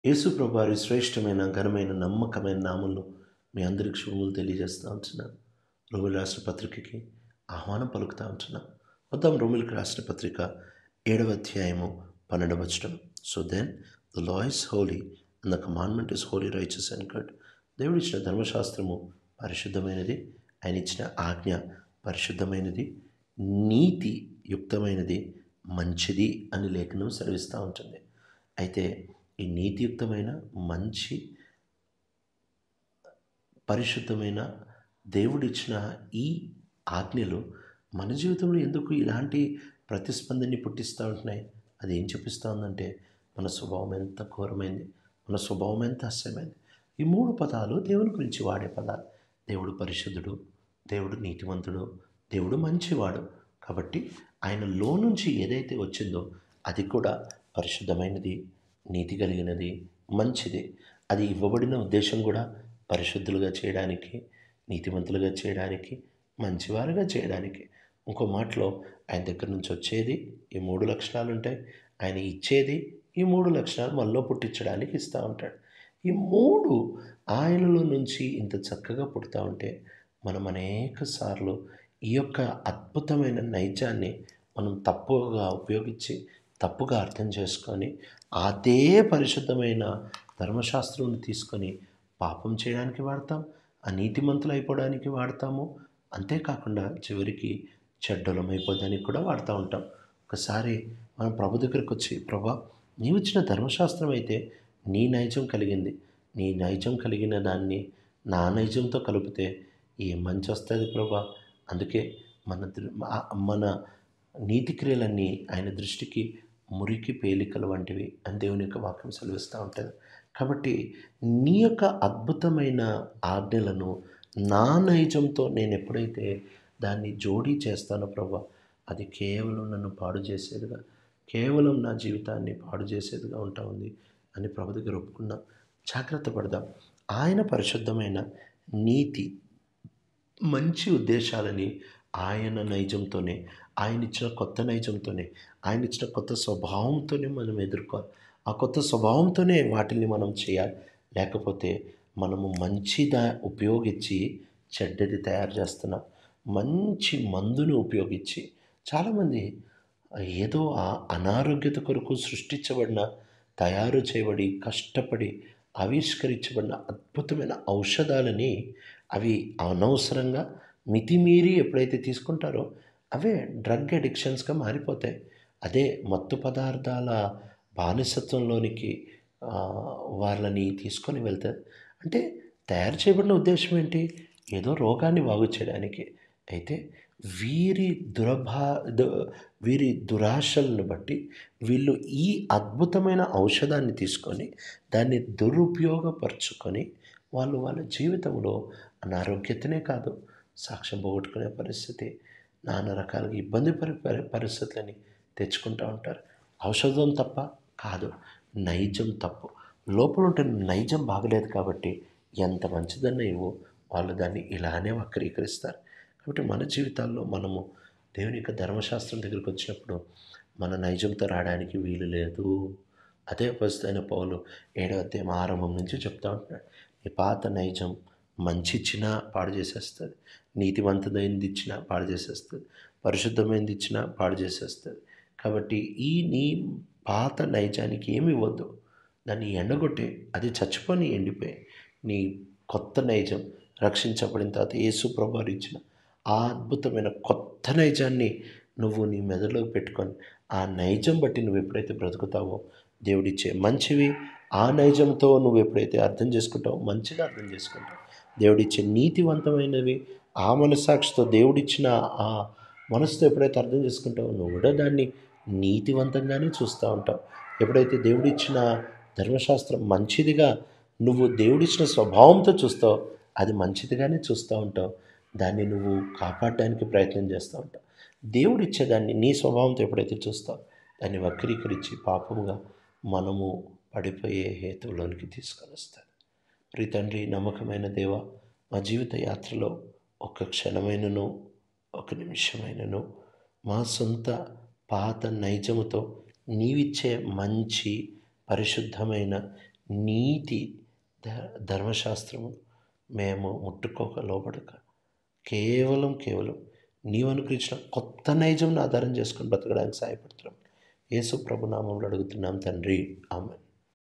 యేసు ప్రభు వారి శ్రేష్టమైన ఘనమైన నమ్మకమైన నామంలో మీ అందరికి శుభములు తెలియజేస్తూ ఉంటున్నాను రోమిల్ రాష్ట్ర పత్రికకి ఆహ్వానం పలుకుతూ ఉంటున్నాం మొత్తం రోమిల్కి రాష్ట్ర పత్రిక ఏడవ అధ్యాయము పన్నెండవ వచనం so then the law is holy and the commandment is holy righteous and good దేవుడు ఇచ్చిన ధర్మశాస్త్రము పరిశుద్ధమైనది ఆయన ఇచ్చిన ఆజ్ఞ పరిశుద్ధమైనది నీతి యుక్తమైనది మంచిది అని లేఖనం సెలవిస్తూ ఉంటుంది అయితే ఈ నీతియుక్తమైన మంచి పరిశుద్ధమైన దేవుడిచ్చిన ఈ ఆజ్ఞలు మన జీవితంలో ఎందుకు ఇలాంటి ప్రతిస్పందనని పుట్టిస్తూ ఉంటున్నాయి అది ఏం చూపిస్తూ ఉందంటే మన స్వభావం ఎంత ఘోరమైంది మన స్వభావం ఎంత అస్యమైంది ఈ మూడు పదాలు దేవుని గురించి వాడే పదాలు దేవుడు పరిశుద్ధుడు దేవుడు నీతివంతుడు దేవుడు మంచివాడు కాబట్టి ఆయనలో నుంచి ఏదైతే వచ్చిందో అది కూడా పరిశుద్ధమైనది నీతి కలిగినది మంచిది అది ఇవ్వబడిన ఉద్దేశం కూడా పరిశుద్ధులుగా చేయడానికి నీతివంతులుగా చేయడానికి మంచివారుగా చేయడానికి ఇంకో మాటలో ఆయన దగ్గర నుంచి వచ్చేది ఈ మూడు లక్షణాలు ఉంటాయి ఆయన ఇచ్చేది ఈ మూడు లక్షణాలు మనలో పుట్టించడానికి ఇస్తూ ఉంటాడు ఈ మూడు ఆయనలో నుంచి ఇంత చక్కగా పుడతా ఉంటే మనం అనేక సార్లు ఈ యొక్క అద్భుతమైన నైజాన్ని మనం తప్పుగా ఉపయోగించి తప్పుగా అర్థం చేసుకొని అదే పరిశుద్ధమైన ధర్మశాస్త్రం తీసుకొని పాపం చేయడానికి వాడతాం అనీతిమంతులు అయిపోవడానికి వాడతాము అంతేకాకుండా చివరికి చెడ్డలం అయిపోవడానికి కూడా వాడుతూ ఉంటాం ఒకసారి మనం ప్రభు దగ్గరికి వచ్చి ప్రభా నీవు ఇచ్చిన ధర్మశాస్త్రం అయితే నీ నైజం కలిగింది నీ నైజం కలిగిన దాన్ని నా నైజంతో కలిపితే ఏం మంచి వస్తుంది ప్రభా అందుకే మన దృ- ఆ- మన నీతి క్రియలన్నీ ఆయన దృష్టికి మురికి పేలికలు వంటివి అని దేవుని యొక్క వాక్యం సెలవిస్తూ ఉంటుంది కాబట్టి నీ యొక్క అద్భుతమైన ఆజ్ఞలను నా నైజంతో నేను ఎప్పుడైతే దాన్ని జోడీ చేస్తానో ప్రభా అది కేవలం నన్ను పాడు చేసేదిగా కేవలం నా జీవితాన్ని పాడు చేసేదిగా ఉంటా ఉంది అని ప్రభు దగ్గర ఒప్పుకున్నా జాగ్రత్త పడదాం ఆయన పరిశుద్ధమైన నీతి మంచి ఉద్దేశాలని ఆయన నైజంతోనే ఆయన ఇచ్చిన కొత్త నైజంతోనే ఆయన ఇచ్చిన కొత్త స్వభావంతోనే మనం ఎదుర్కోవాలి ఆ కొత్త స్వభావంతోనే వాటిని మనం చేయాలి లేకపోతే మనము మంచిదా ఉపయోగించి చెడ్డది తయారు చేస్తున్నాం మంచి మందును ఉపయోగించి చాలామంది ఏదో ఆ అనారోగ్యత కొరకు సృష్టించబడిన తయారు చేయబడి కష్టపడి ఆవిష్కరించబడిన అద్భుతమైన ఔషధాలని అవి అనవసరంగా మితిమీరి ఎప్పుడైతే తీసుకుంటారో అవే డ్రగ్ అడిక్షన్స్గా మారిపోతాయి అదే మత్తు పదార్థాల బానిసత్వంలోనికి ఆ, వాళ్ళని తీసుకొని వెళ్తారు అంటే తయారు చేయబడిన ఉద్దేశం ఏంటి ఏదో రోగాన్ని బాగు చేయడానికి అయితే వీరి దురభా దు- వీరి దురాశలను బట్టి వీళ్ళు ఈ అద్భుతమైన ఔషధాన్ని తీసుకొని దాన్ని దురుపయోగపరుచుకొని వాళ్ళు వాళ్ళ జీవితంలో అనారోగ్యతనే కాదు సాక్ష్యం పోగొట్టుకునే పరిస్థితి నానా రకాలుగా ఇబ్బంది పరి పరి- పరిస్థితులని తెచ్చుకుంటూ ఉంటారు ఔషధం తప్ప కాదు నైజం తప్పు లోపల ఉంటే నైజం బాగలేదు కాబట్టి ఎంత మంచిదన్న ఇవ్వు వాళ్ళు దాన్ని ఇలానే వక్రీకరిస్తారు కాబట్టి మన జీవితాల్లో మనము దేవుని యొక్క ధర్మశాస్త్రం దగ్గరికి వచ్చినప్పుడు మన నైజంతో రావడానికి వీలు లేదు అదే పరిస్థితి పౌలు ఏడవ అధ్యాయం ఆరంభం నుంచి చెప్తా ఉంటున్నాడు నీ పాత నైజం మంచి ఇచ్చినా పాడు చేసేస్తుంది నీతివంతమైనది ఇచ్చినా పాడు చేసేస్తుంది పరిశుద్ధమైనది ఇచ్చినా పాడు చేసేస్తుంది కాబట్టి ఈ నీ పాత నైజానికి ఏమి ఇవ్వద్దు దాన్ని ఎండగొట్టే అది చచ్చిపోని ఎండిపోయి నీ కొత్త నైజం రక్షించబడిన తర్వాత యేసు ప్రభు ఇచ్చిన ఆ అద్భుతమైన కొత్త నైజాన్ని నువ్వు నీ మెదడులో పెట్టుకొని ఆ నైజం బట్టి నువ్వు ఎప్పుడైతే బ్రతుకుతావో దేవుడిచ్చే మంచివి ఆ నైజంతో నువ్వు ఎప్పుడైతే అర్థం చేసుకుంటావో మంచిగా అర్థం చేసుకుంటావు దేవుడిచ్చే నీతివంతమైనవి ఆ మనసాక్షితో దేవుడిచ్చిన ఆ మనసుతో ఎప్పుడైతే అర్థం చేసుకుంటావో నువ్వు కూడా దాన్ని నీతివంతంగానే చూస్తూ ఉంటావు ఎప్పుడైతే దేవుడిచ్చిన ధర్మశాస్త్రం మంచిదిగా నువ్వు దేవుడిచ్చిన స్వభావంతో చూస్తావు అది మంచిదిగానే చూస్తూ ఉంటావు దాన్ని నువ్వు కాపాడడానికి ప్రయత్నం చేస్తూ ఉంటావు దేవుడు ఇచ్చేదాన్ని నీ స్వభావంతో ఎప్పుడైతే చూస్తావు దాన్ని వక్రీకరించి పాపముగా మనము పడిపోయే హేతువులోనికి తీసుకొని వస్తాడు ప్రీ తండ్రి నమ్మకమైన దేవ మా జీవిత యాత్రలో ఒక క్షణమైనను ఒక నిమిషమైనను మా సొంత పాత నైజముతో నీవిచ్చే మంచి పరిశుద్ధమైన నీతి ధ ధర్మశాస్త్రము మేము ముట్టుకోక లోబడక కేవలం కేవలం నీవు అనుకరించిన కొత్త నైజంను ఆధారం చేసుకొని బ్రతకడానికి సహాయపడుతున్నాం యేసు ప్రభు నామంలో అడుగుతున్నాం తండ్రి ఆమె